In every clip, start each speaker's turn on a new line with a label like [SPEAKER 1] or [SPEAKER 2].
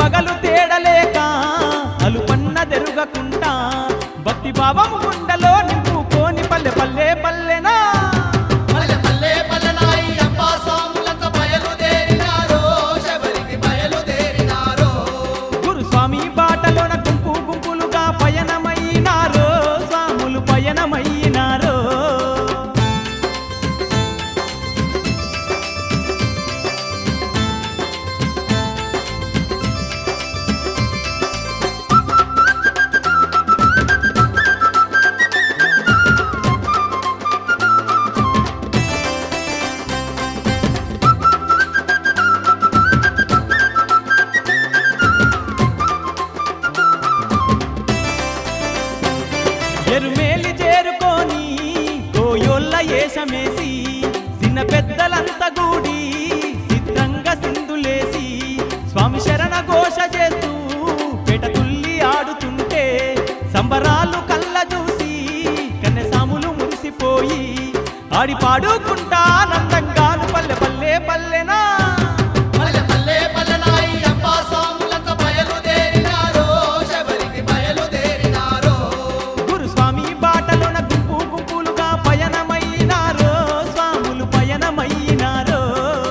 [SPEAKER 1] పగలు తేడలేక అలుపన్న తెరుగకుండా భక్తి భావం గుండెలో నింపుకోని పల్లె పల్లె పల్లెనా
[SPEAKER 2] పల్లె పల్లె పల్లెనాయి అప్పా స్వాములంతా బయలుదేరినారో శబరికి బయలుదేరినారో
[SPEAKER 1] గురుస్వామి బాటలోన గుంపు గుంపులుగా పయనమైనారో స్వాములు పయనమైనారో ఎరుమేలి చేరుకొని కోయోళ్ళ ఏషమేసి చిన్న పెద్దలంతా గూడి సిద్ధంగా సింధులేసి స్వామి శరణ ఘోష చేస్తూ పెట తుల్లి ఆడుతుంటే సంబరాలు కళ్ళ చూసి కన్నెసాములు మురిసిపోయి ఆడి పాడుకుంటా ఆనందంగాను పల్లె పల్లె పల్లెనా
[SPEAKER 2] పల్లె పల్లె పల్లెనాయి అప్పా స్వాములంతా బయలుదేరినారో శబరికి బయలుదేరినారో
[SPEAKER 1] గురుస్వామి బాటలోన గుంపు గుంపులుగా పయనమైనారో స్వాములు పయనమైనారో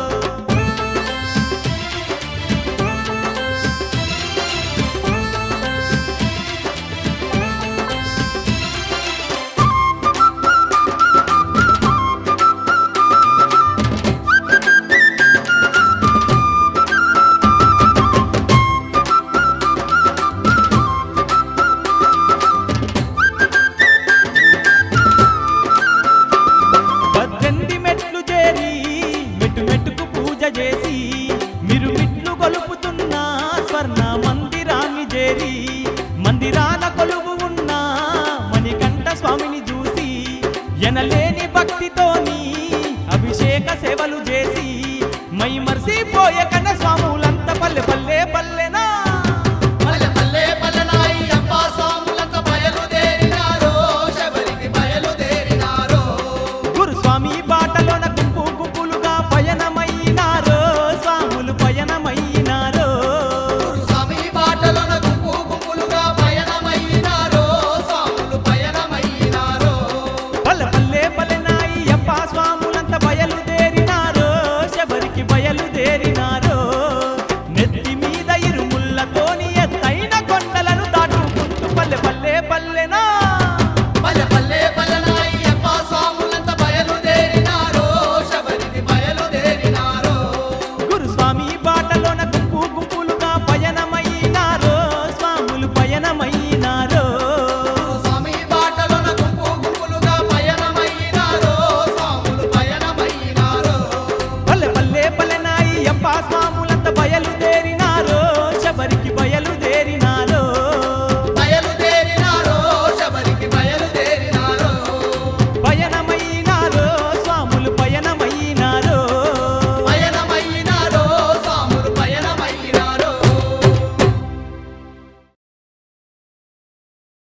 [SPEAKER 1] పద్దెనిమిది మెట్లు చేరి మెట్టు మెట్టుకు పూజ చేసి మీరు మిట్లు కొలుపుతున్న స్వర్ణ మందిరాన్ని చేరి మందిరాన కొలువు ఉన్న మణికంఠ స్వామిని చూసి ఎనలేని భక్తితోని అభిషేక సేవలు